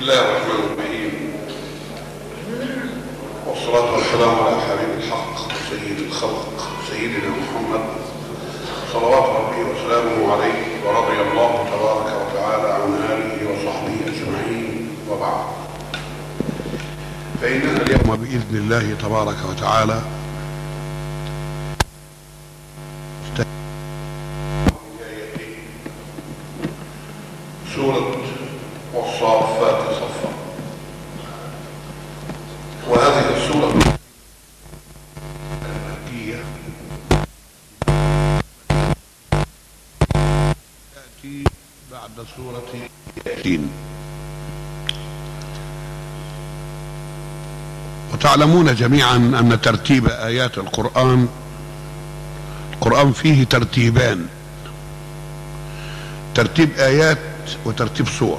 الله الرحمن الرحيم والصلاة والسلام على حبيب الحق سيد الخلق سيدنا محمد صلوات ربي وسلامه عليه ورضي الله تبارك وتعالى عن آله وصحبه أجمعين وبعد فإننا اليوم بإذن الله تبارك وتعالى سورة والصافات صفا وهذه السورة المكية تأتي بعد سورة ياسين وتعلمون جميعا أن ترتيب آيات القرآن القرآن فيه ترتيبان ترتيب آيات وترتيب صور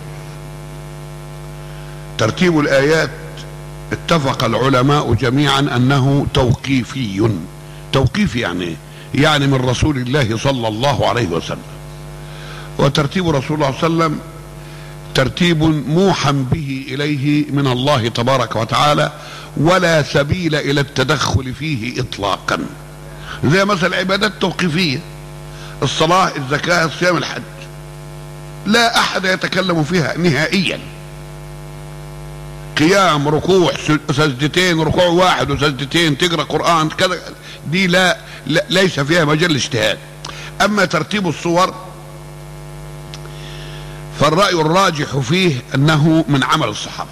ترتيب الآيات اتفق العلماء جميعا أنه توقيفي توقيفي يعني إيه؟ يعني من رسول الله صلى الله عليه وسلم وترتيب رسول الله صلى الله عليه وسلم ترتيب موحى به إليه من الله تبارك وتعالى ولا سبيل إلى التدخل فيه إطلاقا زي مثلا العبادات التوقيفية الصلاة الزكاة الصيام الحج لا احد يتكلم فيها نهائيا قيام ركوع سجدتين ركوع واحد وسجدتين تقرا قران كذا دي لا, لا ليس فيها مجال الاجتهاد اما ترتيب الصور فالراي الراجح فيه انه من عمل الصحابه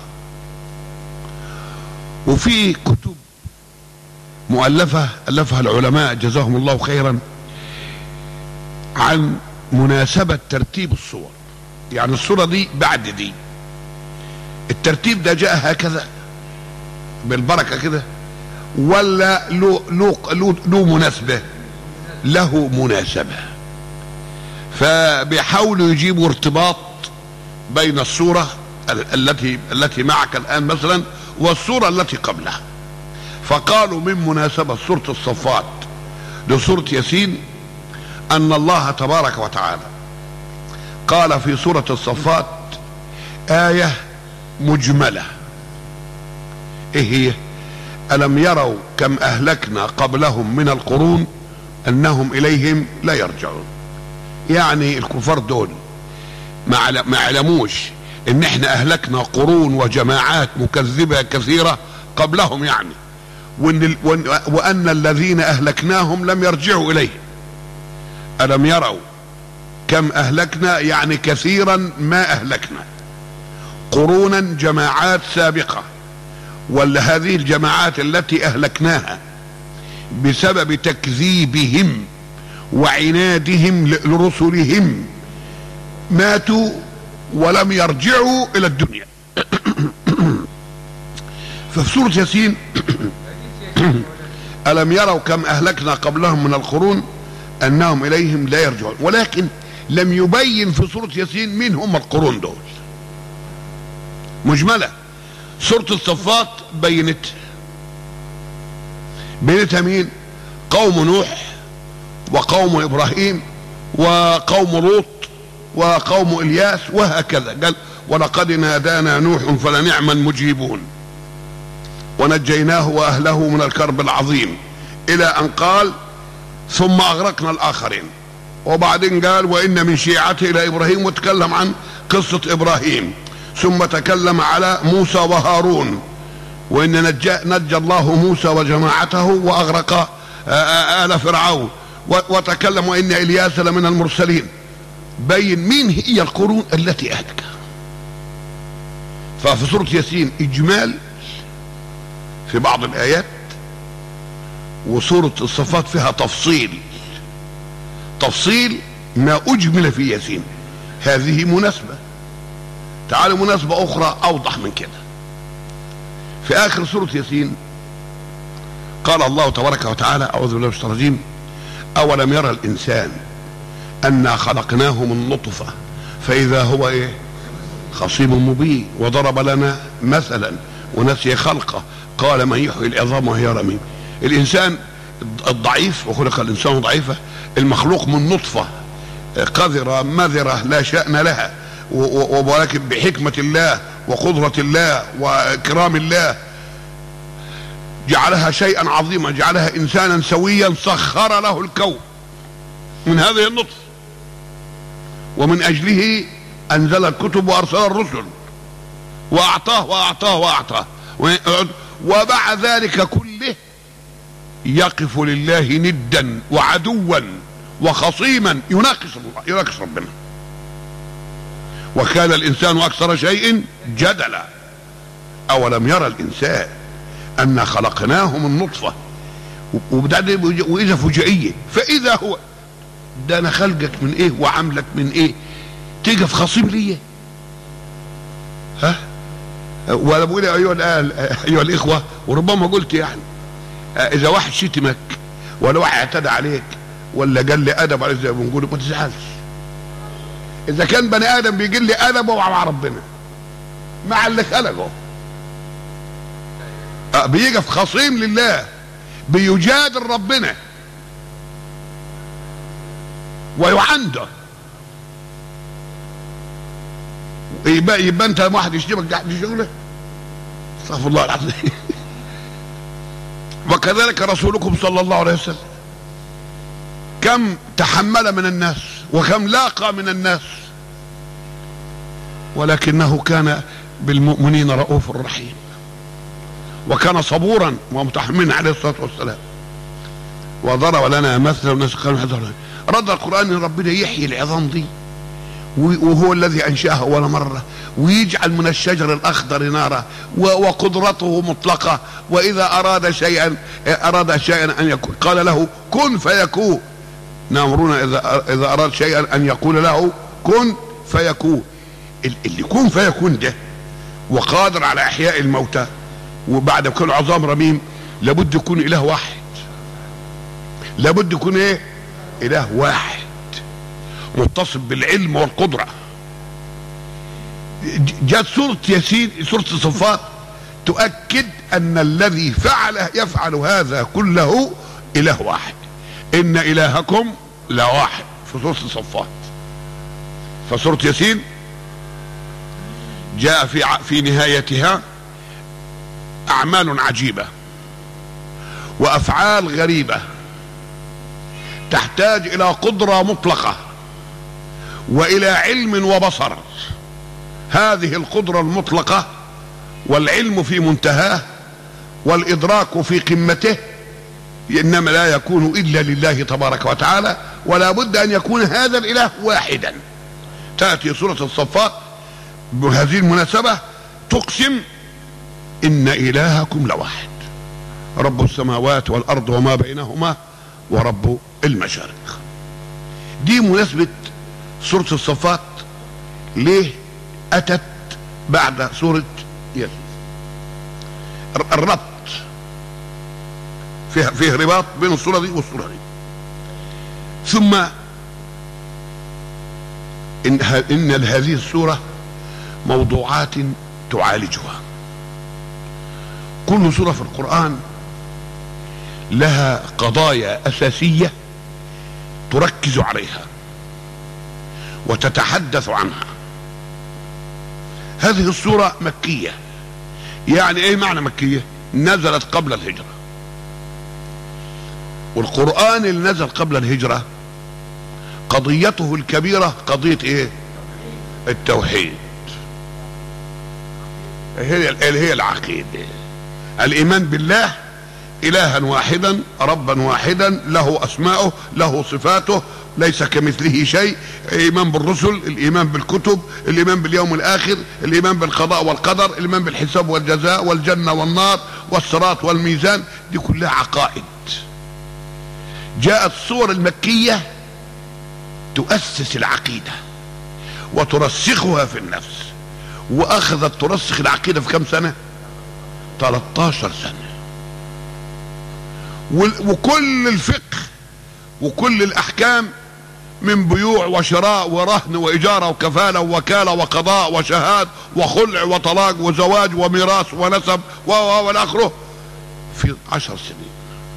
وفي كتب مؤلفه الفها العلماء جزاهم الله خيرا عن مناسبه ترتيب الصور يعني الصورة دي بعد دي الترتيب ده جاء هكذا بالبركة كده ولا له له له, له مناسبة له مناسبة فبيحاولوا يجيبوا ارتباط بين الصورة التي التي معك الآن مثلا والصورة التي قبلها فقالوا من مناسبة سورة الصفات لسورة ياسين أن الله تبارك وتعالى قال في سورة الصفات آية مجملة ايه هي ألم يروا كم أهلكنا قبلهم من القرون أنهم إليهم لا يرجعون يعني الكفار دول ما ما علموش ان احنا اهلكنا قرون وجماعات مكذبة كثيرة قبلهم يعني وان, وان الذين اهلكناهم لم يرجعوا اليه الم يروا كم اهلكنا يعني كثيرا ما اهلكنا قرونا جماعات سابقة ولا هذه الجماعات التي اهلكناها بسبب تكذيبهم وعنادهم لرسلهم ماتوا ولم يرجعوا الى الدنيا ففي سورة ياسين ألم يروا كم أهلكنا قبلهم من القرون أنهم إليهم لا يرجعون ولكن لم يبين في سورة ياسين مين هم القرون دول مجملة سورة الصفات بينت بينتها مين قوم نوح وقوم إبراهيم وقوم لوط وقوم إلياس وهكذا قال ولقد نادانا نوح فلنعم المجيبون ونجيناه وأهله من الكرب العظيم إلى أن قال ثم أغرقنا الآخرين وبعدين قال وإن من شيعته إلى إبراهيم وتكلم عن قصة إبراهيم ثم تكلم على موسى وهارون وإن نجى, نجى الله موسى وجماعته وأغرق آل فرعون وتكلم وإن إلياس لمن المرسلين بين مين هي القرون التي أهلكها ففي سورة ياسين إجمال في بعض الآيات وسورة الصفات فيها تفصيل تفصيل ما أجمل في ياسين هذه مناسبة تعالوا مناسبة أخرى أوضح من كده في آخر سورة ياسين قال الله تبارك وتعالى أعوذ بالله من الشيطان الرجيم أولم يرى الإنسان أنا خلقناه من نطفة فإذا هو إيه خصيم مبين وضرب لنا مثلا ونسي خلقه قال من يحيي العظام وهي رميم الإنسان الضعيف وخلق الإنسان ضعيفة المخلوق من نطفة قذرة مذرة لا شأن لها ولكن بحكمة الله وقدرة الله وإكرام الله جعلها شيئا عظيما جعلها إنسانا سويا سخر له الكون من هذه النطفة ومن أجله أنزل الكتب وأرسل الرسل وأعطاه وأعطاه وأعطاه ومع ذلك كله يقف لله ندا وعدوا وخصيما يناقش الله يناقش ربنا وكان الانسان اكثر شيء جدلا اولم يرى الانسان انا خلقناه من نطفه وبعدين واذا فجائيه فاذا هو ده انا خلقك من ايه وعاملك من ايه تيجي في خصيم ليا ها ولا بقول ايها الآل ايها الاخوه وربما قلت يعني اذا واحد شتمك ولا واحد اعتدى عليك ولا قال لي ادب عليك زي ما بنقول ما تزعلش اذا كان بني ادم بيقول لي ادبه مع ربنا مع اللي خلقه بيجي في خصيم لله بيجادل ربنا ويعنده يبقى, يبقى انت واحد يشتمك قاعد في شغله استغفر الله العظيم وكذلك رسولكم صلى الله عليه وسلم كم تحمل من الناس وكم لاقى من الناس ولكنه كان بالمؤمنين رؤوف رحيم وكان صبورا ومتحملا عليه الصلاه والسلام وضرب لنا مثلا الناس قالوا رد القران ان ربنا يحيي العظام دي وهو الذي انشاها اول مره ويجعل من الشجر الاخضر نارا وقدرته مطلقه واذا اراد شيئا اراد شيئا ان يكون قال له كن فيكون نامرون اذا اذا اراد شيئا ان يقول له كن فيكون اللي كن فيكون ده وقادر على احياء الموتى وبعد كل عظام رميم لابد يكون اله واحد لابد يكون ايه اله واحد متصف بالعلم والقدره جاءت سورة ياسين سورة الصفات تؤكد أن الذي فعل يفعل هذا كله إله واحد إن إلهكم لواحد في سورة الصفات فسورة ياسين جاء في في نهايتها أعمال عجيبة وأفعال غريبة تحتاج إلى قدرة مطلقة وإلى علم وبصر هذه القدرة المطلقة والعلم في منتهاه والإدراك في قمته إنما لا يكون إلا لله تبارك وتعالى ولا بد أن يكون هذا الإله واحدا تأتي سورة الصفات بهذه المناسبة تقسم إن إلهكم لواحد رب السماوات والأرض وما بينهما ورب المشارق دي مناسبة سورة الصفات ليه أتت بعد سورة ياسين الربط فيه فيه رباط بين السورة دي والسورة دي ثم إن, إن هذه السورة موضوعات تعالجها كل سورة في القرآن لها قضايا أساسية تركز عليها وتتحدث عنها هذه السورة مكية يعني ايه معنى مكية نزلت قبل الهجرة والقرآن اللي نزل قبل الهجرة قضيته الكبيرة قضية ايه التوحيد هي هي العقيدة الايمان بالله الها واحدا ربا واحدا له اسماؤه له صفاته ليس كمثله شيء الايمان بالرسل الايمان بالكتب الايمان باليوم الاخر الايمان بالقضاء والقدر الايمان بالحساب والجزاء والجنه والنار والصراط والميزان دي كلها عقائد جاءت الصور المكيه تؤسس العقيده وترسخها في النفس واخذت ترسخ العقيده في كم سنه 13 سنه وكل الفقه وكل الاحكام من بيوع وشراء ورهن واجاره وكفاله ووكاله وقضاء وشهاد وخلع وطلاق وزواج وميراث ونسب و والى اخره في عشر سنين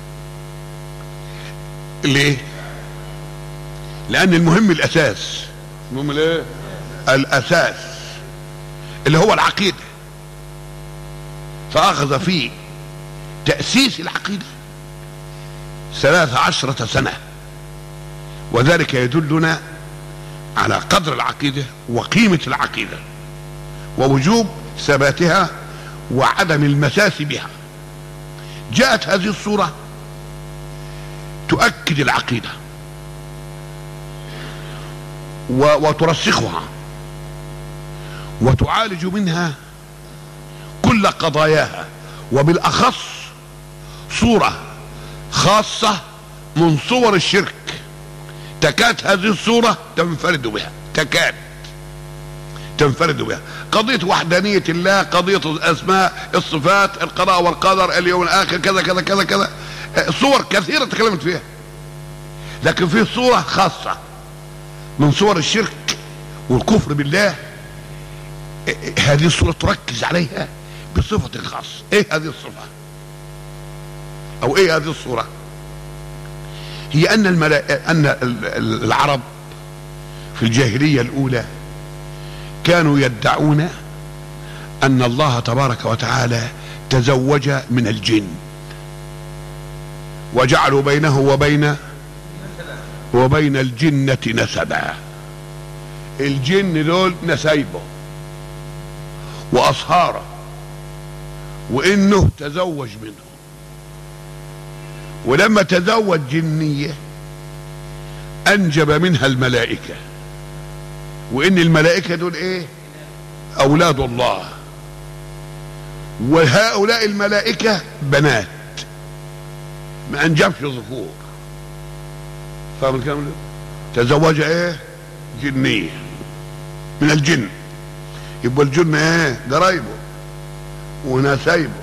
ليه؟ لان المهم الاساس المهم الايه؟ الاساس اللي هو العقيدة فأخذ في تأسيس العقيدة ثلاث عشرة سنة وذلك يدلنا على قدر العقيدة وقيمة العقيدة ووجوب ثباتها وعدم المساس بها جاءت هذه الصورة تؤكد العقيدة وترسخها وتعالج منها كل قضاياها وبالأخص صورة خاصة من صور الشرك تكاد هذه الصورة تنفرد بها تكاد تنفرد بها قضية وحدانية الله قضية الأسماء الصفات القضاء والقدر اليوم الآخر كذا كذا كذا كذا صور كثيرة تكلمت فيها لكن في صورة خاصة من صور الشرك والكفر بالله هذه الصورة تركز عليها بصفة خاصة ايه هذه الصفة او ايه هذه الصورة هي ان الملا... ان العرب في الجاهلية الاولى كانوا يدعون ان الله تبارك وتعالى تزوج من الجن وجعلوا بينه وبين وبين الجنة نسبا الجن دول نسايبه واصهاره وانه تزوج منه ولما تزوج جنية انجب منها الملائكة وان الملائكة دول ايه اولاد الله وهؤلاء الملائكة بنات ما انجبش ذكور فاهم الكلام ده تزوج ايه جنية من الجن يبقى الجن ايه قرايبه ونسايبه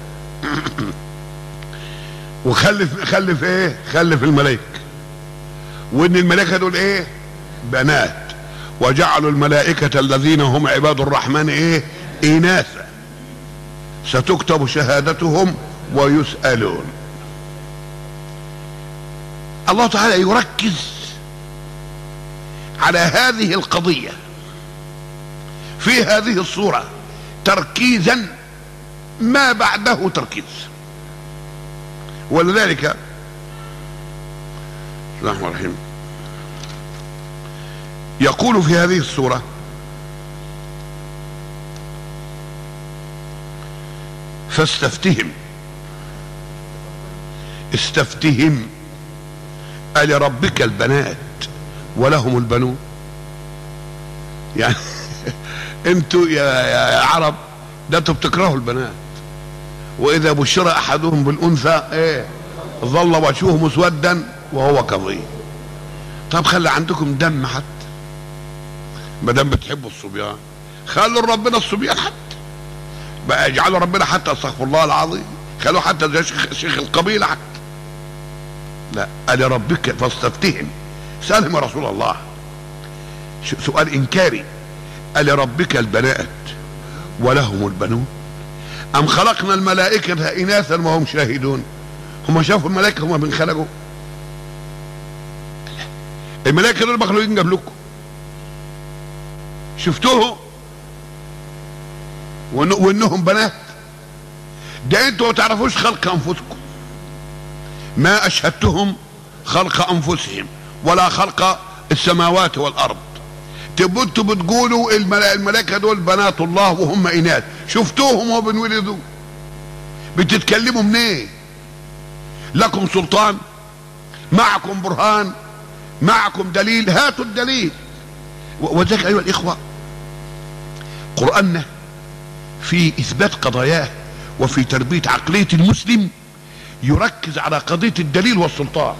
وخلف خلف ايه خلف الملائكه وان الملائكه دول ايه بنات وجعلوا الملائكه الذين هم عباد الرحمن ايه اناثا ستكتب شهادتهم ويسالون الله تعالى يركز على هذه القضيه في هذه الصوره تركيزا ما بعده تركيز ولذلك بسم الله الرحمن الرحيم يقول في هذه السورة فاستفتهم استفتهم ألربك البنات ولهم البنون يعني انتوا يا, يا, يا عرب ده انتوا بتكرهوا البنات واذا بشر احدهم بالانثى ايه ظل وجهه مسودا وهو كظيم طب خلي عندكم دم حتى ما دام بتحبوا الصبيان خلوا ربنا الصبيان حتى بقى اجعلوا ربنا حتى استغفر الله العظيم خلوا حتى زي شيخ, شيخ القبيله حتى لا قال ربك فاستفتهم سالهم يا رسول الله سؤال انكاري قال ربك البنات ولهم البنون أم خلقنا الملائكة إناثا وهم شاهدون هم شافوا الملائكة هم بنخلقوا الملائكة دول مخلوقين قبلكم شفتوه وانهم بنات ده انتوا ما تعرفوش خلق انفسكم ما اشهدتهم خلق انفسهم ولا خلق السماوات والارض تبقوا انتوا بتقولوا الملائكه دول بنات الله وهم اناث شفتوهم وهم بنولدوا بتتكلموا منين إيه؟ لكم سلطان معكم برهان معكم دليل هاتوا الدليل وذلك ايها الاخوه قراننا في اثبات قضاياه وفي تربيه عقليه المسلم يركز على قضيه الدليل والسلطان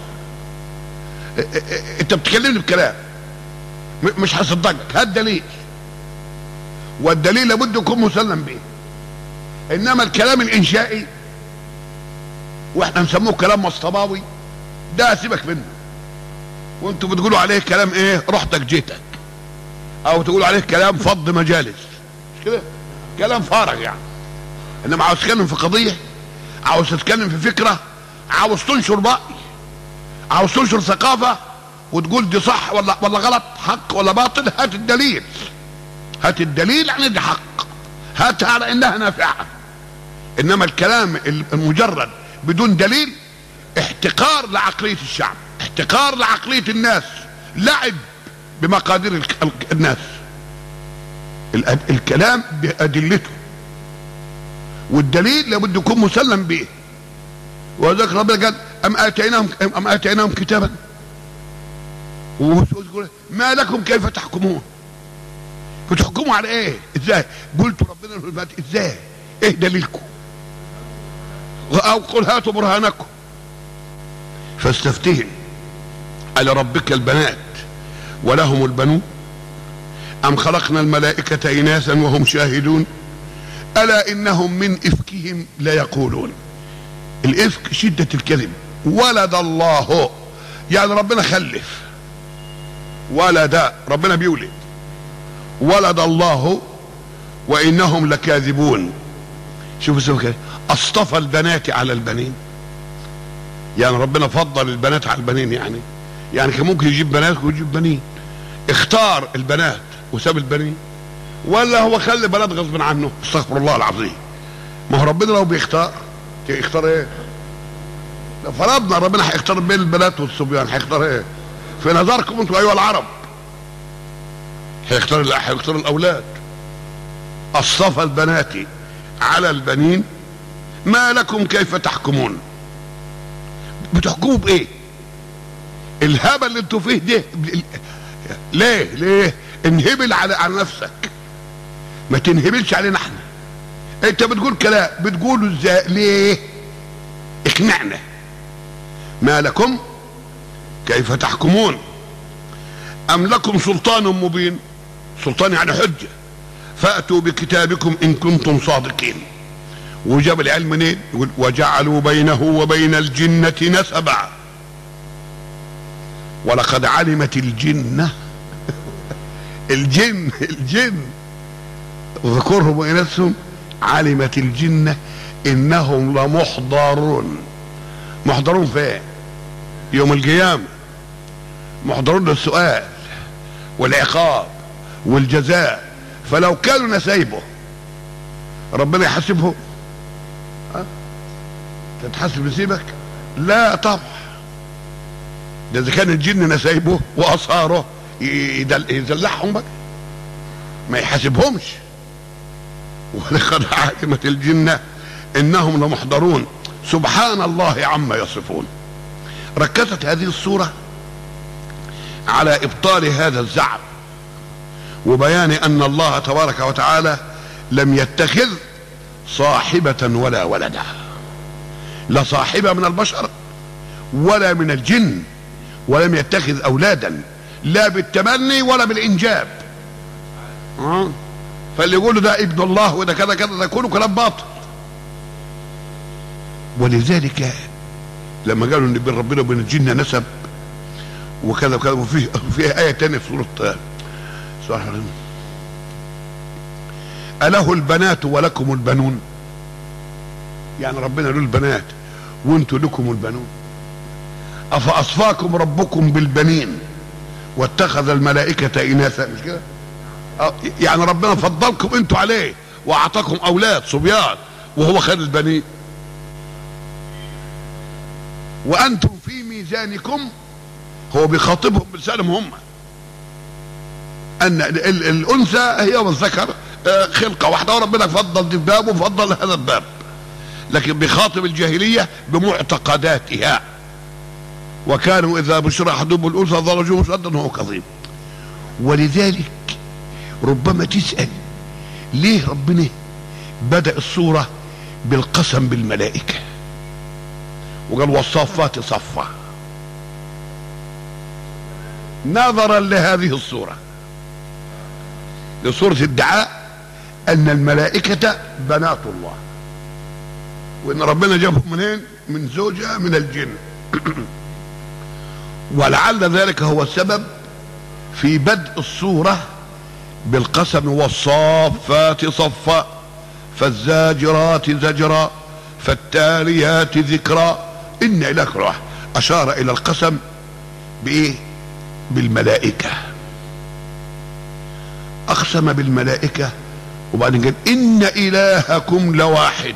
انت بتكلمني بكلام مش هصدقك هات دليل والدليل لابد يكون مسلم به انما الكلام الانشائي واحنا نسموه كلام مصطباوي ده سيبك منه وانتوا بتقولوا عليه كلام ايه رحتك جيتك او تقولوا عليه كلام فض مجالس مش كده كلام فارغ يعني انما عاوز تتكلم في قضيه عاوز تتكلم في فكره عاوز تنشر راي عاوز تنشر ثقافه وتقول دي صح ولا ولا غلط حق ولا باطل هات الدليل هات الدليل يعني دي حق هاتها على انها نافعه انما الكلام المجرد بدون دليل احتقار لعقليه الشعب احتقار لعقليه الناس لعب بمقادير الك- الك- الناس الأد- الكلام بادلته والدليل لابد يكون مسلم به وذلك ربنا قال ام اتيناهم ام اتيناهم كتابا ويقول ما لكم كيف تحكمون بتحكموا على ايه ازاي قلت ربنا له البات ازاي ايه دليلكم او قل هاتوا برهانكم فاستفتهم على ربك البنات ولهم البنون ام خلقنا الملائكه اناثا وهم شاهدون الا انهم من افكهم ليقولون الافك شده الكذب ولد الله يعني ربنا خلف ولد ربنا بيولد ولد الله وانهم لكاذبون شوفوا سووا كده اصطفى البنات على البنين يعني ربنا فضل البنات على البنين يعني يعني كان ممكن يجيب بنات ويجيب بنين اختار البنات وساب البنين ولا هو خلي بنات غصب عنه استغفر الله العظيم ما هو ربنا لو بيختار يختار ايه لو فرضنا ربنا هيختار بين البنات والصبيان هيختار ايه في نظركم انتم ايها العرب هيختار هيختار الاولاد اصطفى البنات على البنين ما لكم كيف تحكمون بتحكموا بايه الهبل اللي انتوا فيه ده ليه ليه انهبل على على نفسك ما تنهبلش علينا احنا انت بتقول كلام بتقوله ازاي ليه اقنعنا ما لكم كيف تحكمون ام لكم سلطان مبين سلطان يعني حجه فاتوا بكتابكم ان كنتم صادقين وجاب العلم منين يقول وجعلوا بينه وبين الجنة نسبا ولقد علمت الجنة الجن الجن ذكورهم وإناثهم علمت الجنة إنهم لمحضرون محضرون فين يوم القيامة محضرون للسؤال والعقاب والجزاء فلو كانوا نسايبه ربنا يحاسبه ها؟ تتحاسب يسيبك لا طبعا ده اذا كان الجن نسايبه واصهاره يدل- يدلعهم بقى ما يحاسبهمش ولقد علمت الجنة انهم لمحضرون سبحان الله عما يصفون ركزت هذه الصورة على ابطال هذا الزعم وبيان ان الله تبارك وتعالى لم يتخذ صاحبة ولا ولدا لا صاحبة من البشر ولا من الجن ولم يتخذ اولادا لا بالتبني ولا بالانجاب آه. فاللي يقولوا ده ابن الله وده كذا كذا ده كله كلام باطل ولذلك لما قالوا ان بين ربنا وبين الجن نسب وكذا وكذا وفيه فيه آية تانية في سورة سورة الرحمن. أله البنات ولكم البنون يعني ربنا له البنات وانتوا لكم البنون أفأصفاكم ربكم بالبنين واتخذ الملائكة إناثا مش كده آه، يعني ربنا فضلكم انتوا عليه وأعطاكم أولاد صبيان وهو خد البنين وأنتم في ميزانكم هو بيخاطبهم بلسانهم هم ان ال- ال- الانثى هي والذكر آه، خلقه واحده وربنا فضل دي باب وفضل هذا الباب لكن بيخاطب الجاهليه بمعتقداتها وكانوا اذا بشر احدهم بالانثى ضرجوه مسدا وهو كظيم ولذلك ربما تسال ليه ربنا بدا الصوره بالقسم بالملائكه وقال والصافات صفا نظرا لهذه الصورة لصورة ادعاء ان الملائكة بنات الله وان ربنا جابهم منين من زوجة من الجن ولعل ذلك هو السبب في بدء الصورة بالقسم والصافات صفا فالزاجرات زجرا فالتاليات ذكرا ان اليك روح اشار الى القسم بايه بالملائكة اقسم بالملائكة وبعدين قال ان الهكم لواحد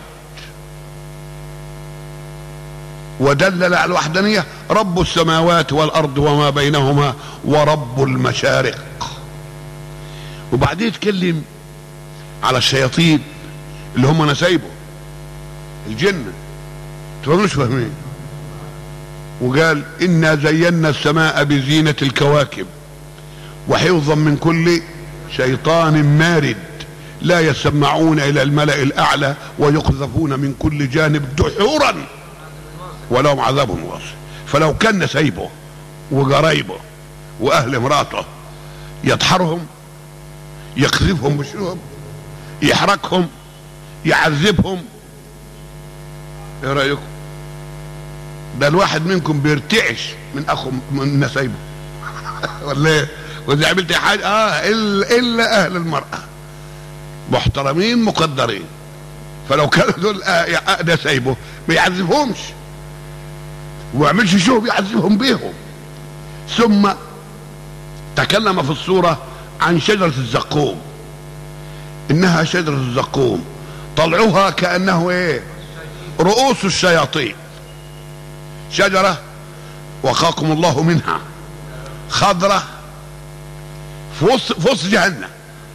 ودلل على الوحدانيه رب السماوات والارض وما بينهما ورب المشارق وبعدين يتكلم على الشياطين اللي هم نسايبه الجن تفهموش فاهمين وقال انا زينا السماء بزينة الكواكب وحفظا من كل شيطان مارد لا يسمعون الى الملأ الاعلى ويقذفون من كل جانب دحورا ولهم عذاب واصل فلو كان سايبه وقرايبه واهل مراته يطحرهم يقذفهم بالشوب يحرقهم يعذبهم ايه رايكم ده الواحد منكم بيرتعش من اخو من نسايبه ولا ايه واذا عملت حاجه اه الا الا اهل المراه محترمين مقدرين فلو كانوا دول آه ده سايبه ما يعذبهمش وما يعملش شوب يعذبهم بيهم ثم تكلم في الصوره عن شجره الزقوم انها شجره الزقوم طلعها كانه ايه رؤوس الشياطين شجره وقاكم الله منها خضره في وسط في وسط جهنم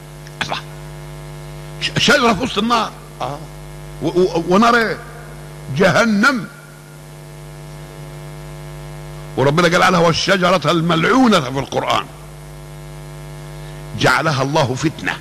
شجره في وسط النار اه ونار ايه جهنم وربنا قال عنها والشجرة الملعونة في القرآن جعلها الله فتنة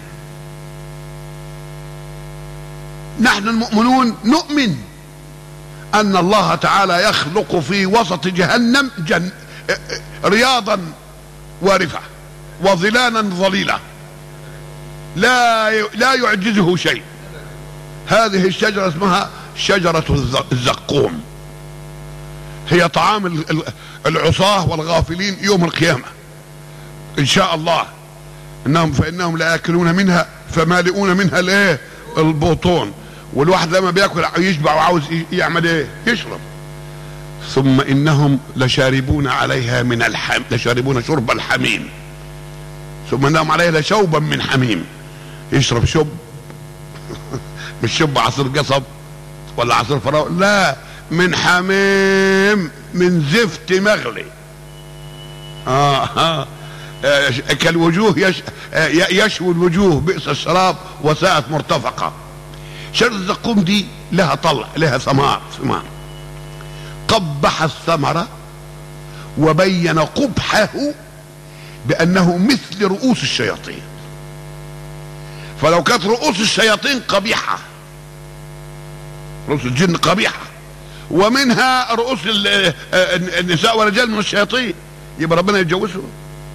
نحن المؤمنون نؤمن أن الله تعالى يخلق في وسط جهنم جن رياضا وارفة وظلالا ظليلا لا لا يعجزه شيء هذه الشجرة اسمها شجرة الزقوم هي طعام العصاة والغافلين يوم القيامة إن شاء الله إنهم فإنهم لا يأكلون منها فمالئون منها الإيه البطون والواحد لما بياكل يشبع وعاوز يعمل إيه يشرب ثم إنهم لشاربون عليها من الحم لشاربون شرب الحميم ثم إنهم عليها لشوبا من حميم يشرب شب مش شب عصير قصب ولا عصير فراولة لا من حميم من زفت مغلي آه آه كالوجوه يش يشوي الوجوه بئس الشراب وساءت مرتفقة شجرة الزقوم دي لها طلع لها ثمار ثمار قبح الثمرة وبين قبحه بأنه مثل رؤوس الشياطين فلو كانت رؤوس الشياطين قبيحة رؤوس الجن قبيحة ومنها رؤوس النساء والرجال من الشياطين يبقى ربنا يتجوزهم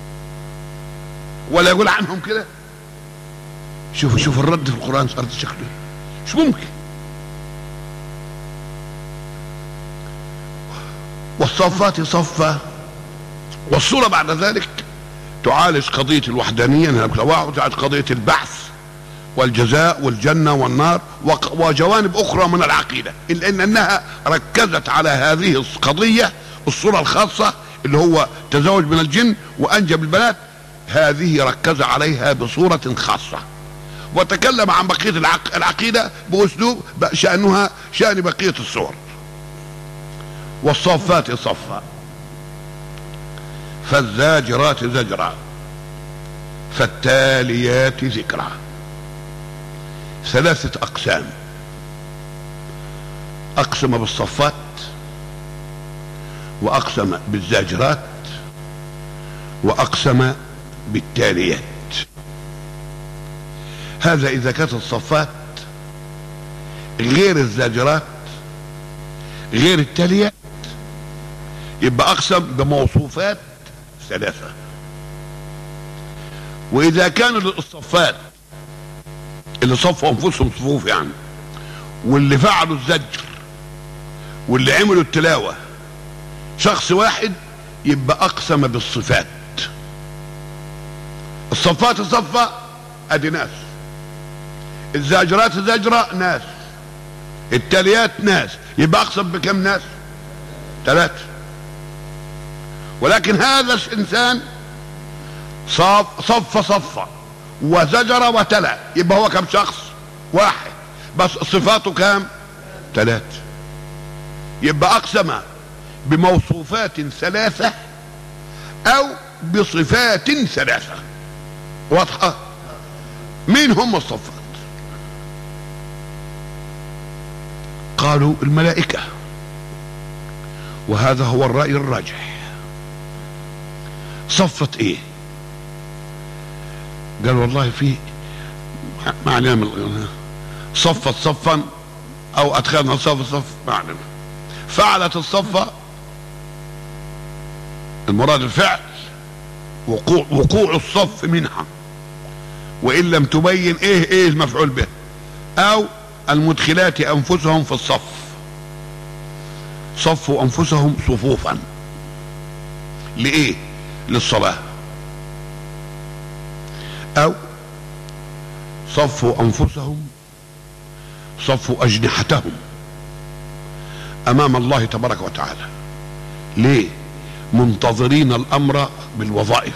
ولا يقول عنهم كده شوفوا شوفوا الرد في القرآن صارت شكله مش ممكن والصفات صفا والصورة بعد ذلك تعالج قضية الوحدانية وتعالج قضية البعث والجزاء والجنة والنار وجوانب أخرى من العقيدة إلا إن أنها ركزت على هذه القضية الصورة الخاصة اللي هو تزوج من الجن وأنجب البنات هذه ركز عليها بصورة خاصة وتكلم عن بقية العق... العقيدة بأسلوب شأنها شأن بقية الصور والصفات صفا فالزاجرات زجرا فالتاليات ذكرا ثلاثة أقسام أقسم بالصفات وأقسم بالزاجرات وأقسم بالتاليات هذا إذا كانت الصفات غير الزاجرات غير التاليات يبقى أقسم بموصوفات ثلاثة وإذا كانوا الصفات اللي صفوا أنفسهم صفوف يعني واللي فعلوا الزجر واللي عملوا التلاوة شخص واحد يبقى أقسم بالصفات الصفات صفة ادي ناس الزاجرات زجرة ناس التاليات ناس يبقى اقسم بكم ناس ثلاثة ولكن هذا الانسان صف صف صفة وزجر وتلا يبقى هو كم شخص واحد بس صفاته كام ثلاث يبقى اقسم بموصوفات ثلاثة او بصفات ثلاثة واضحة مين هم الصفات قالوا الملائكة وهذا هو الرأي الراجح صفت ايه قال والله في ما علينا من صفت صفا او ادخلنا صف صف ما علينا فعلت الصفة المراد الفعل وقوع وقوع الصف منها وان لم تبين ايه ايه المفعول به او المدخلات انفسهم في الصف صفوا انفسهم صفوفا لايه للصلاه او صفوا انفسهم صفوا اجنحتهم امام الله تبارك وتعالى ليه منتظرين الامر بالوظائف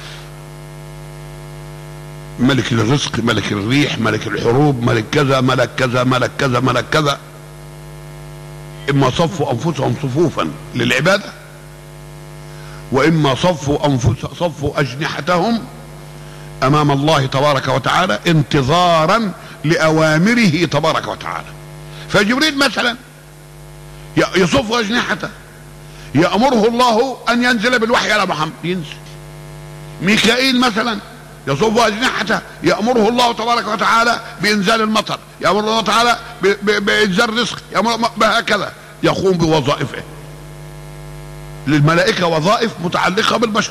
ملك الرزق ملك الريح ملك الحروب ملك كذا ملك كذا ملك كذا ملك كذا اما صفوا انفسهم صفوفا للعباده واما صفوا انفس صفوا اجنحتهم امام الله تبارك وتعالى انتظارا لاوامره تبارك وتعالى فجبريل مثلا يصف اجنحته يامره الله ان ينزل بالوحي على محمد ينزل ميكائيل مثلا يصب أجنحته يأمره الله تبارك وتعالى بإنزال المطر يأمر الله تعالى بإنزال الرزق يأمر بهكذا يقوم بوظائفه للملائكة وظائف متعلقة بالبشر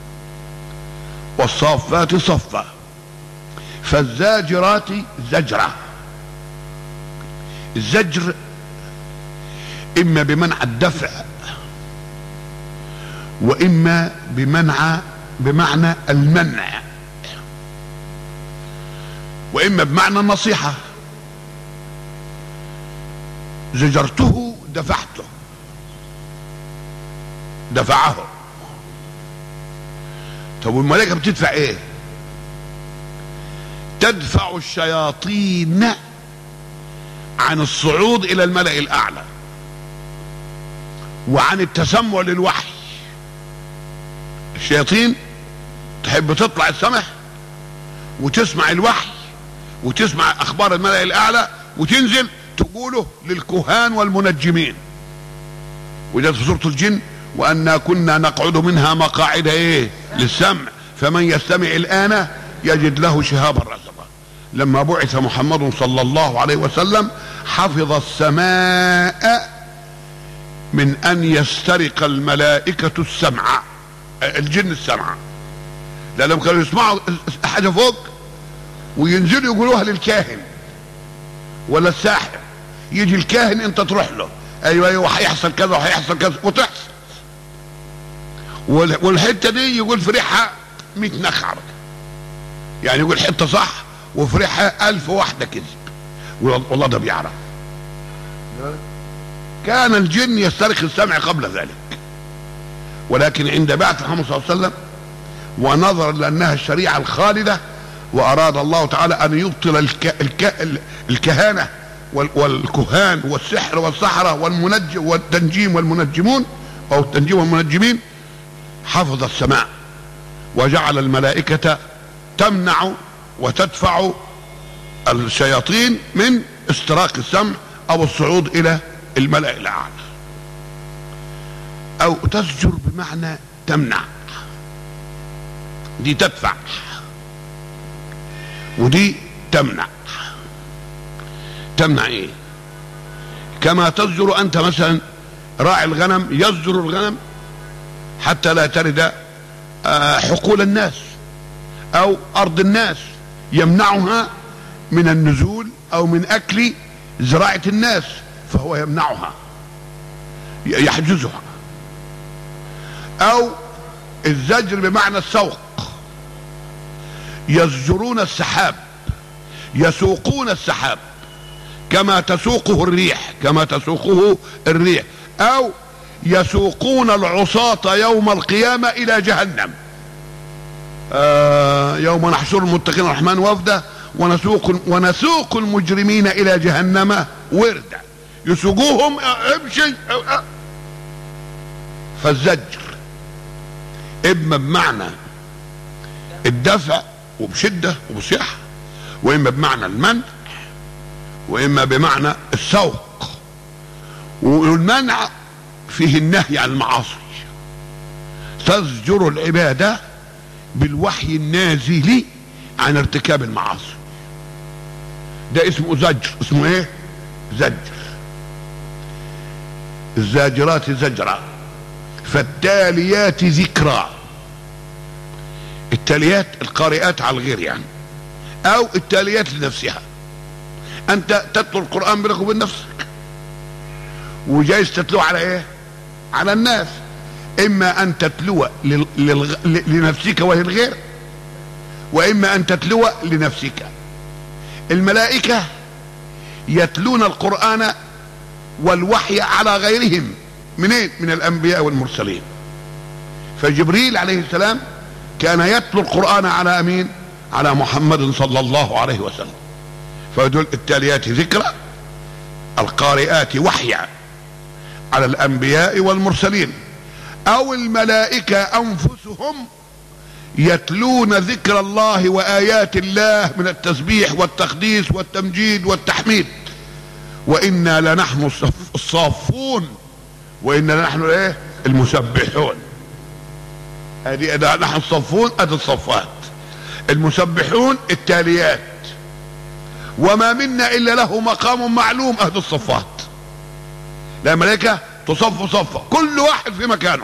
والصافات صفا فالزاجرات زجرة الزجر إما بمنع الدفع وإما بمنع بمعنى المنع واما بمعنى النصيحة زجرته دفعته دفعه طب والملائكة بتدفع ايه تدفع الشياطين عن الصعود الى الملأ الاعلى وعن التسمع للوحي الشياطين تحب تطلع السمح وتسمع الوحي وتسمع اخبار الملأ الاعلى وتنزل تقوله للكهان والمنجمين وجدت في سورة الجن وأنا كنا نقعد منها مقاعد ايه للسمع فمن يستمع الآن يجد له شهابا رصدا لما بعث محمد صلى الله عليه وسلم حفظ السماء من أن يسترق الملائكة السمع الجن السمع لأنهم كانوا يسمعوا حاجة فوق وينزلوا يقولوها للكاهن ولا الساحر يجي الكاهن انت تروح له ايوه ايوه هيحصل كذا وهيحصل كذا وتحصل والحته دي يقول في ريحها 100 نخعه يعني يقول حته صح وفي ريحها 1000 واحده كذب والله ده بيعرف كان الجن يسترخي السمع قبل ذلك ولكن عند بعث محمد صلى الله عليه وسلم ونظرا لانها الشريعه الخالده واراد الله تعالى ان يبطل الك... الك... الكهانه والكهان والسحر والسحرة والمنجم والتنجيم والمنجمون او التنجيم والمنجمين حفظ السماء وجعل الملائكة تمنع وتدفع الشياطين من استراق السمع او الصعود الى الملأ الاعلى او تزجر بمعنى تمنع دي تدفع ودي تمنع تمنع ايه كما تزجر انت مثلا راعي الغنم يزجر الغنم حتى لا ترد حقول الناس او ارض الناس يمنعها من النزول او من اكل زراعة الناس فهو يمنعها يحجزها او الزجر بمعنى السوق يزجرون السحاب يسوقون السحاب كما تسوقه الريح كما تسوقه الريح او يسوقون العصاة يوم القيامة الى جهنم آه يوم نحشر المتقين الرحمن وفدا ونسوق ونسوق المجرمين الى جهنم وردا يسوقوهم آه، امشي آه، آه. فالزجر اما بمعنى الدفع وبشده وبصياحه واما بمعنى المنع واما بمعنى السوق والمنع فيه النهي عن المعاصي تزجر العباده بالوحي النازل عن ارتكاب المعاصي ده اسمه زجر اسمه ايه زجر الزاجرات زجرا فالتاليات ذكرى التاليات القارئات على الغير يعني او التاليات لنفسها انت تتلو القران بينك وبين نفسك وجايز تتلوه على ايه على الناس اما ان تتلو لل- للغ- ل- لنفسك وهي الغير واما ان تتلو لنفسك الملائكه يتلون القران والوحي على غيرهم منين من الانبياء والمرسلين فجبريل عليه السلام كان يتلو القران على امين على محمد صلى الله عليه وسلم فدول التاليات ذكرى القارئات وحيا على الانبياء والمرسلين او الملائكه انفسهم يتلون ذكر الله وايات الله من التسبيح والتقديس والتمجيد والتحميد وانا لنحن الصف- الصافون وانا لنحن الايه المسبحون ادي ده نحن الصفون ادي الصفات المسبحون التاليات وما منا الا له مقام معلوم اهل الصفات لا ملائكه تصف صفه كل واحد في مكانه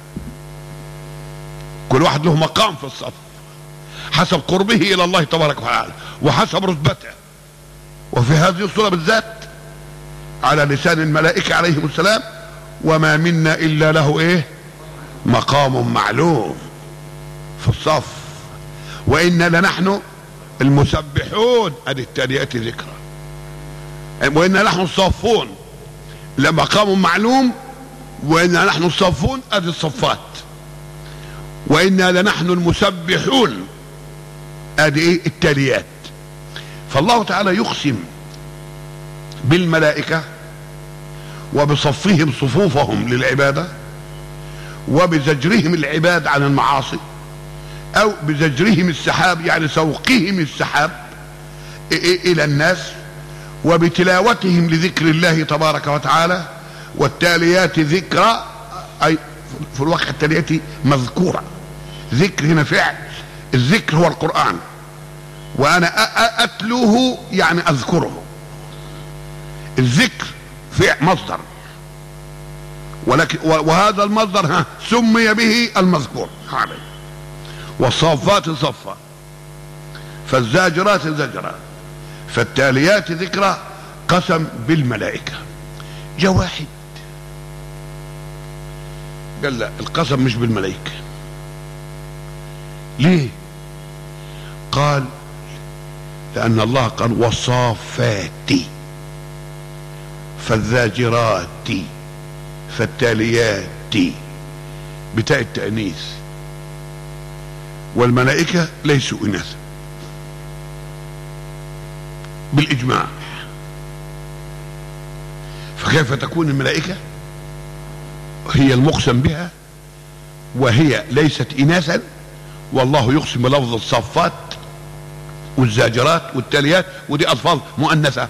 كل واحد له مقام في الصف حسب قربه الى الله تبارك وتعالى وحسب رتبته وفي هذه الصوره بالذات على لسان الملائكه عليهم السلام وما منا الا له ايه مقام معلوم في الصف وانا لنحن المسبحون ادي التاليات ذكرى وانا نحن الصافون لمقام معلوم وانا نحن الصافون ادي الصفات وانا لنحن المسبحون ادي ايه التاليات فالله تعالى يقسم بالملائكه وبصفهم صفوفهم للعباده وبزجرهم العباد عن المعاصي او بزجرهم السحاب يعني سوقهم السحاب إ- إ- الى الناس وبتلاوتهم لذكر الله تبارك وتعالى والتاليات ذكرى اي في الواقع التاليات مذكوره ذكر هنا فعل الذكر هو القران وانا أ- أ- اتلوه يعني اذكره الذكر فعل مصدر ولكن و- وهذا المصدر ها سمي به المذكور عليه والصافات صفا فالزاجرات زجرا فالتاليات ذكرى قسم بالملائكة جاء واحد قال لا القسم مش بالملائكة ليه قال لأن الله قال والصافات فالزاجرات فالتاليات بتاع التأنيث والملائكة ليسوا إناثا بالإجماع فكيف تكون الملائكة هي المقسم بها وهي ليست إناثا والله يقسم بلفظ الصفات والزاجرات والتاليات ودي ألفاظ مؤنثة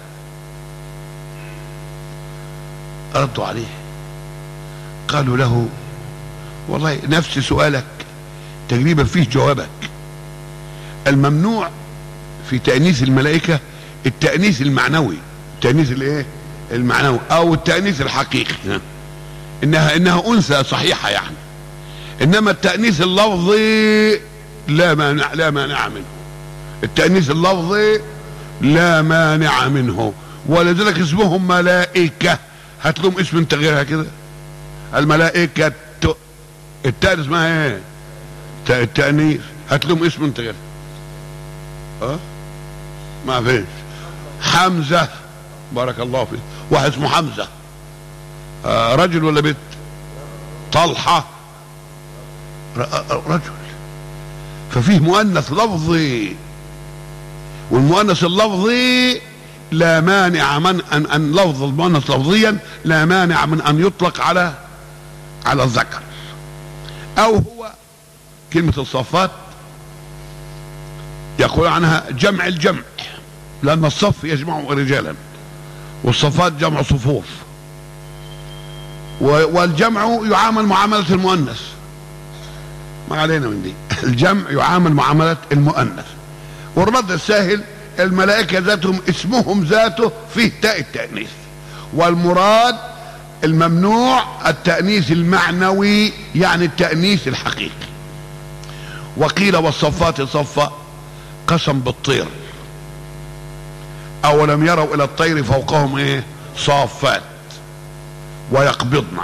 ردوا عليه قالوا له والله نفس سؤالك تقريبا فيه جوابك الممنوع في تأنيث الملائكة التأنيث المعنوي التأنيث الايه المعنوي او التأنيث الحقيقي انها انها انثى صحيحة يعني انما التأنيث اللفظي لا مانع لا مانع منه التأنيث اللفظي لا مانع منه ولذلك اسمهم ملائكة هات لهم اسم انت غيرها كده الملائكة التاء اسمها ايه تاء التأنيث هات لهم اسم انت غيرها اه ما فيش حمزة بارك الله فيك واحد اسمه حمزة آه رجل ولا بنت طلحة ر- رجل ففيه مؤنث لفظي والمؤنث اللفظي لا مانع من ان ان لفظ المؤنث لفظيا لا مانع من ان يطلق على على الذكر او هو كلمة الصفات يقول عنها جمع الجمع لأن الصف يجمع رجالا والصفات جمع صفوف والجمع يعامل معاملة المؤنث ما علينا من دي الجمع يعامل معاملة المؤنث والرد الساهل الملائكة ذاتهم اسمهم ذاته فيه تاء التأنيث والمراد الممنوع التأنيث المعنوي يعني التأنيث الحقيقي وقيل والصفات صفا قسم بالطير أولم يروا إلى الطير فوقهم إيه صافات ويقبضن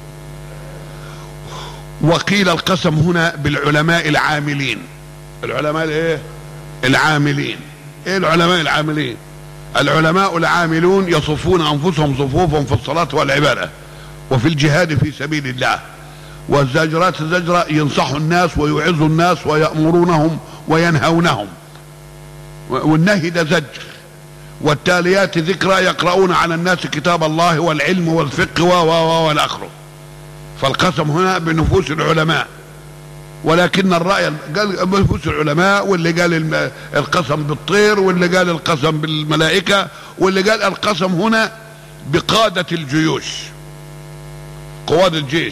وقيل القسم هنا بالعلماء العاملين العلماء الايه العاملين ايه العلماء العاملين العلماء العاملون يصفون انفسهم صفوفا في الصلاة والعبادة وفي الجهاد في سبيل الله والزاجرات زجرة ينصحوا الناس ويعظوا الناس ويأمرونهم وينهونهم والنهي ده زجر والتاليات ذكرى يقرؤون على الناس كتاب الله والعلم والفقه و و والآخره فالقسم هنا بنفوس العلماء ولكن الرأي قال بنفوس العلماء واللي قال القسم بالطير واللي قال القسم بالملائكة واللي قال القسم هنا بقادة الجيوش قواد الجيش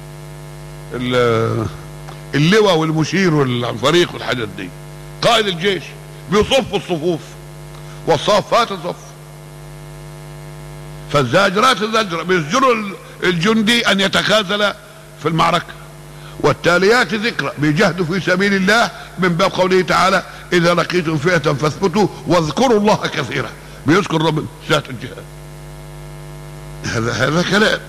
اللواء والمشير والفريق والحاجات دي قائد الجيش بيصف الصفوف والصافات صف فالزاجرات الزجر بيزجروا الجندي ان يتخاذل في المعركة والتاليات ذكرى بيجاهدوا في سبيل الله من باب قوله تعالى اذا لقيتم فئة فاثبتوا واذكروا الله كثيرا بيذكر رب ساعة الجهاد هذا هذا كلام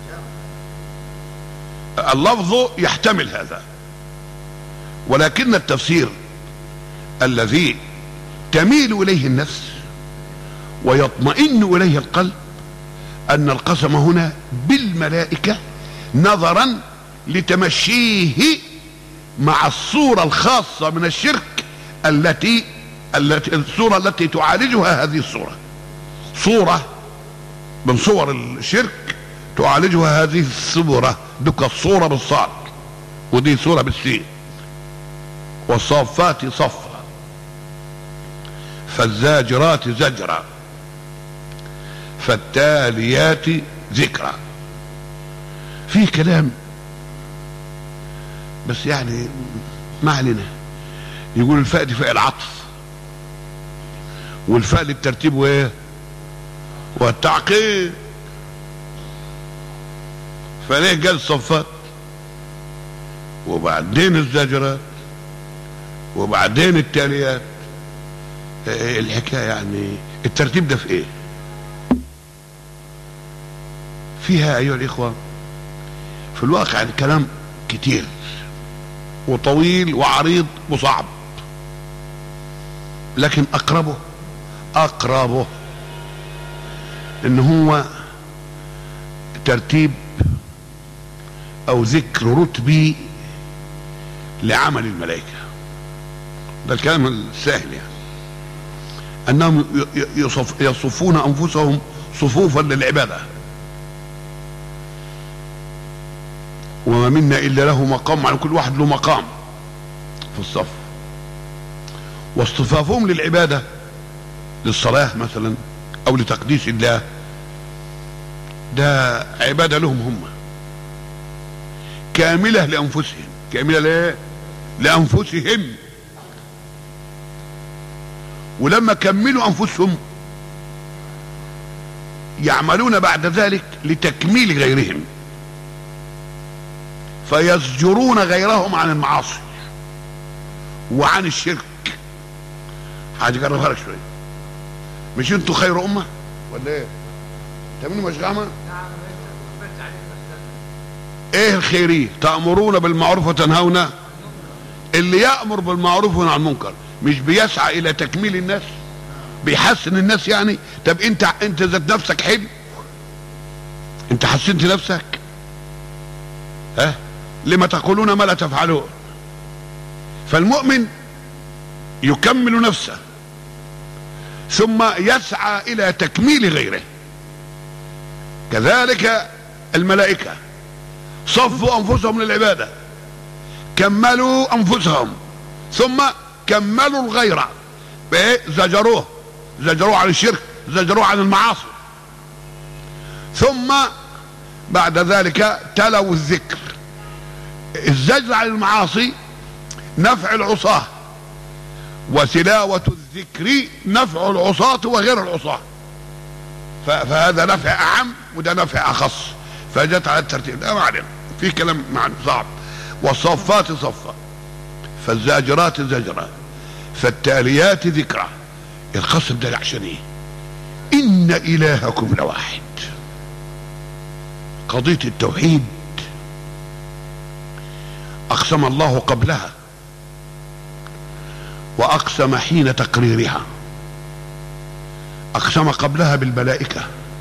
اللفظ يحتمل هذا ولكن التفسير الذي تميل اليه النفس ويطمئن اليه القلب ان القسم هنا بالملائكه نظرا لتمشيه مع الصوره الخاصه من الشرك التي التي الصوره التي تعالجها هذه الصوره صوره من صور الشرك تعالجها هذه الصوره دك الصوره بالصاد ودي صوره بالسين والصافات صفا فالزاجرات زجرا فالتاليات ذكرى في كلام بس يعني ما علينا يقول الفاء دي فاء العطف والفاء للترتيب وايه والتعقيد فليه قال صفات وبعدين الزجرات وبعدين التاليات الحكايه يعني الترتيب ده في ايه فيها ايها الاخوه في الواقع الكلام كتير وطويل وعريض وصعب لكن اقربه اقربه ان هو ترتيب او ذكر رتبي لعمل الملائكه ده الكلام السهل يعني انهم يصف يصفون انفسهم صفوفا للعباده وما منا الا له مقام على كل واحد له مقام في الصف واصطفافهم للعباده للصلاه مثلا او لتقديس الله ده عباده لهم هم كامله لانفسهم كامله ليه لانفسهم ولما كملوا انفسهم يعملون بعد ذلك لتكميل غيرهم فيزجرون غيرهم عن المعاصي وعن الشرك هجربها لك شويه مش انتوا خير امه ولا ايه؟ تعملوا مش غامه؟ ايه الخيريه؟ تامرون بالمعروف وتنهون اللي يامر بالمعروف وينهى عن المنكر مش بيسعى الى تكميل الناس بيحسن الناس يعني طب انت انت ذات نفسك حلو انت حسنت نفسك ها لما تقولون ما لا تفعلون فالمؤمن يكمل نفسه ثم يسعى الى تكميل غيره كذلك الملائكه صفوا انفسهم للعباده كملوا انفسهم ثم كملوا الغير بايه زجروه زجروه عن الشرك زجروه عن المعاصي ثم بعد ذلك تلوا الذكر الزجر عن المعاصي نفع العصاه وتلاوة الذكر نفع العصاة وغير العصاة فهذا نفع أعم وده نفع أخص فجت على الترتيب لا معلم في كلام معنى صعب والصفات صفا فالزاجرات زجرا فالتاليات ذكرى القصد ده عشان ايه ان الهكم لواحد قضية التوحيد اقسم الله قبلها واقسم حين تقريرها اقسم قبلها بالملائكه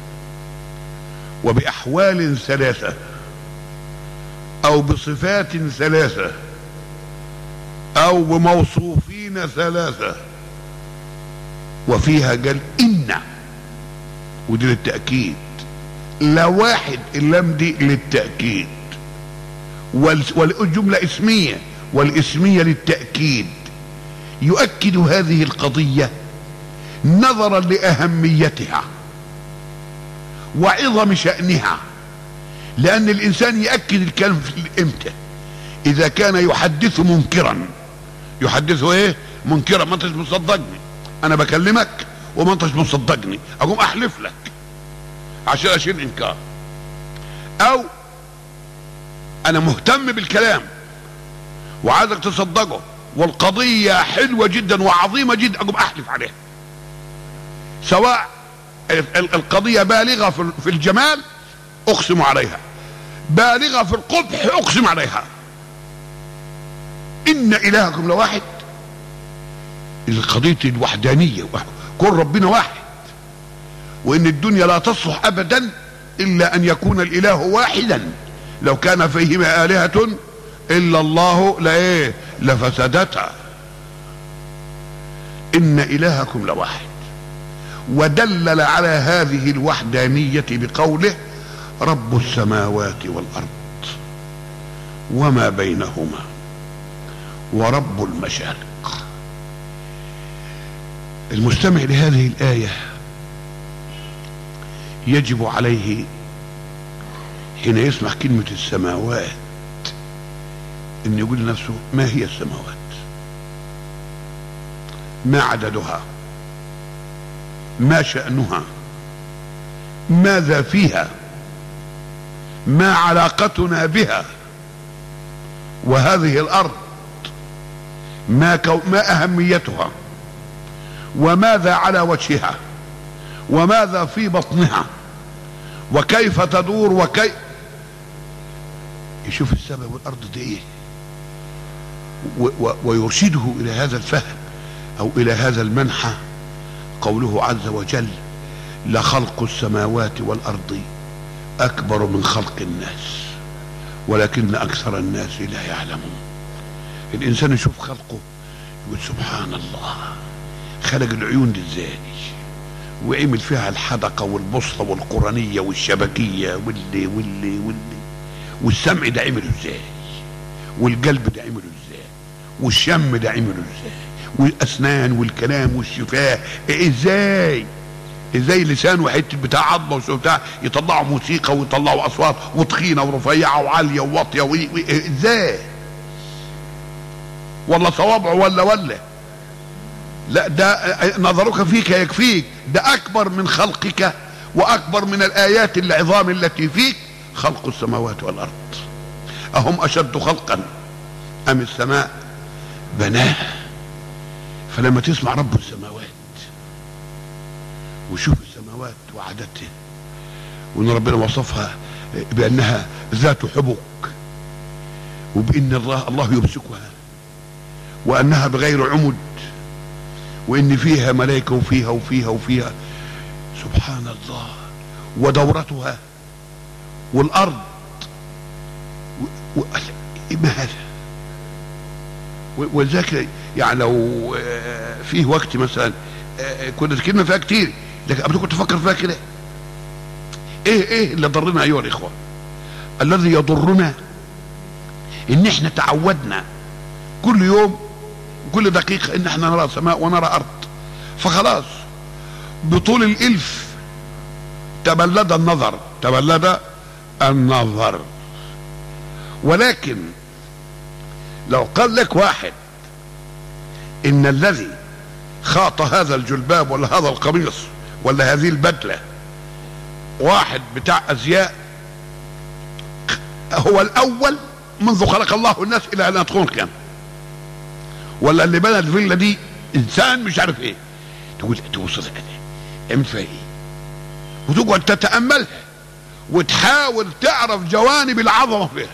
وباحوال ثلاثه او بصفات ثلاثه او بموصوفين ثلاثه وفيها قال ان ودي للتاكيد لا واحد اللام دي للتاكيد والجمله اسميه والاسميه للتاكيد يؤكد هذه القضية نظرا لأهميتها وعظم شأنها لأن الإنسان يأكد الكلام في إمتى إذا كان يحدث منكرا يحدثه إيه منكرا ما أنتش مصدقني أنا بكلمك وما أنتش مصدقني أقوم أحلف لك عشان أشيل إنكار أو أنا مهتم بالكلام وعايزك تصدقه والقضية حلوة جدا وعظيمة جدا أقوم أحلف عليها سواء القضية بالغة في الجمال أقسم عليها بالغة في القبح أقسم عليها إن إلهكم لواحد القضية الوحدانية كل ربنا واحد وإن الدنيا لا تصلح أبدا إلا أن يكون الإله واحدا لو كان فيهما آلهة إلا الله لا إيه لفسدتها ان الهكم لواحد ودلل على هذه الوحدانية بقوله رب السماوات والارض وما بينهما ورب المشارق المستمع لهذه الآية يجب عليه حين يسمع كلمة السماوات ان يقول لنفسه ما هي السماوات ما عددها ما شأنها ماذا فيها ما علاقتنا بها وهذه الارض ما, كو ما اهميتها وماذا على وجهها وماذا في بطنها وكيف تدور وكيف يشوف السماء والارض دي ايه ويرشده الى هذا الفهم او الى هذا المنحى قوله عز وجل لخلق السماوات والارض اكبر من خلق الناس ولكن اكثر الناس لا يعلمون الانسان يشوف خلقه يقول سبحان الله خلق العيون دي ازاي وعمل فيها الحدقة والبسطة والقرنية والشبكية واللي واللي واللي والسمع ده عمله ازاي والقلب ده عمله ازاي والشم ده عمله ازاي والاسنان والكلام والشفاه ازاي ازاي لسان وحته بتاع عظمه وبتاع يطلعوا موسيقى ويطلعوا اصوات وتخينه ورفيعه وعاليه وواطيه و... و... ازاي ولا صوابعه ولا ولا لا ده نظرك فيك يكفيك ده اكبر من خلقك واكبر من الايات العظام التي فيك خلق السماوات والارض اهم اشد خلقا ام السماء بناها فلما تسمع رب السماوات وشوف السماوات وعددها وان ربنا وصفها بانها ذات حبك وبان الله الله يمسكها وانها بغير عمد وان فيها ملائكه وفيها وفيها وفيها سبحان الله ودورتها والارض و... و... ما هذا و- ولذلك يعني لو آه، فيه وقت مثلا آه، كنا ذكرنا فيها كتير لكن قبل كنت افكر فيها كده ايه ايه اللي ضرنا ايها الاخوه الذي يضرنا ان احنا تعودنا كل يوم كل دقيقة ان احنا نرى سماء ونرى ارض فخلاص بطول الالف تبلد النظر تبلد النظر ولكن لو قال لك واحد ان الذي خاط هذا الجلباب ولا هذا القميص ولا هذه البدلة واحد بتاع ازياء هو الاول منذ خلق الله الناس الى ان تكون كان ولا اللي بنى الفيلا دي انسان مش عارف ايه تقول توصل اعمل فيها ايه وتقعد تتاملها وتحاول تعرف جوانب العظمه فيها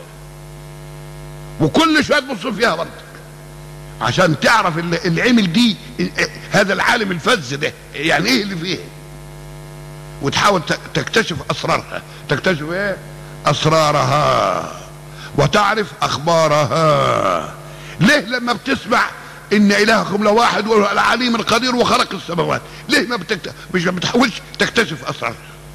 وكل شويه تبص فيها برضه عشان تعرف اللي, اللي عمل دي هذا العالم الفذ ده يعني ايه اللي فيه وتحاول ت- تكتشف اسرارها تكتشف ايه اسرارها وتعرف اخبارها ليه لما بتسمع ان الهكم لواحد والعليم القدير وخلق السماوات ليه ما بتكت... مش ما بتحاولش تكتشف اسرارها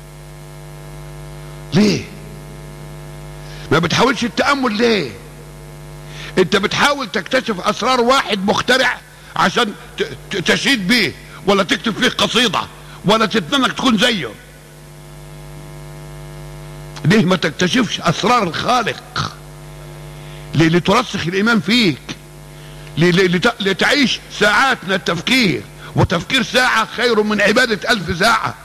ليه ما بتحاولش التامل ليه انت بتحاول تكتشف اسرار واحد مخترع عشان ت- ت- تشيد بيه ولا تكتب فيه قصيده ولا تتمنى انك تكون زيه ليه ما تكتشفش اسرار الخالق ليه لترسخ الايمان فيك ليه- ليه- لت- لتعيش ساعات من التفكير وتفكير ساعة خير من عبادة ألف ساعة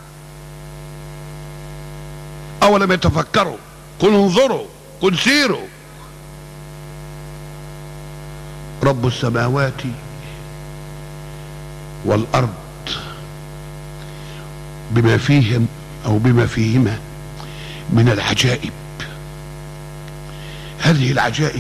أولم يتفكروا قل انظروا قل سيروا رب السماوات والأرض بما فيهم أو بما فيهما من العجائب هذه العجائب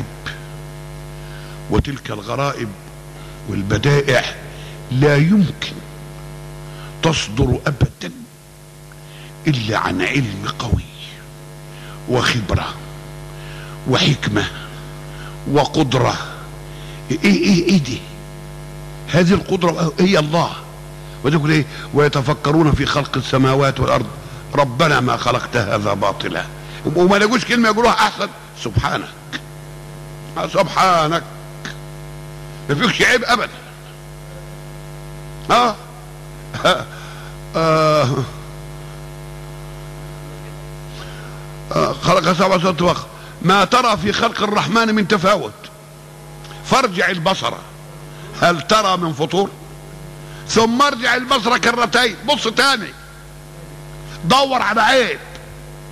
وتلك الغرائب والبدائع لا يمكن تصدر ابدا الا عن علم قوي وخبره وحكمه وقدره ايه ايه ايه دي هذه القدره هي الله وتقول ايه ويتفكرون في خلق السماوات والارض ربنا ما خلقت هذا باطلا وما لقوش كلمه يقولوها احسن سبحانك سبحانك ما فيكش عيب ابدا اه آه. آه. خلق سبع سماوات وخ ما ترى في خلق الرحمن من تفاوت فارجع البصر هل ترى من فطور ثم ارجع البصر كرتين بص تاني دور على عيب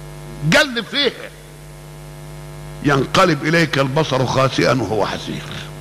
قلب فيها ينقلب اليك البصر خاسئا وهو حسير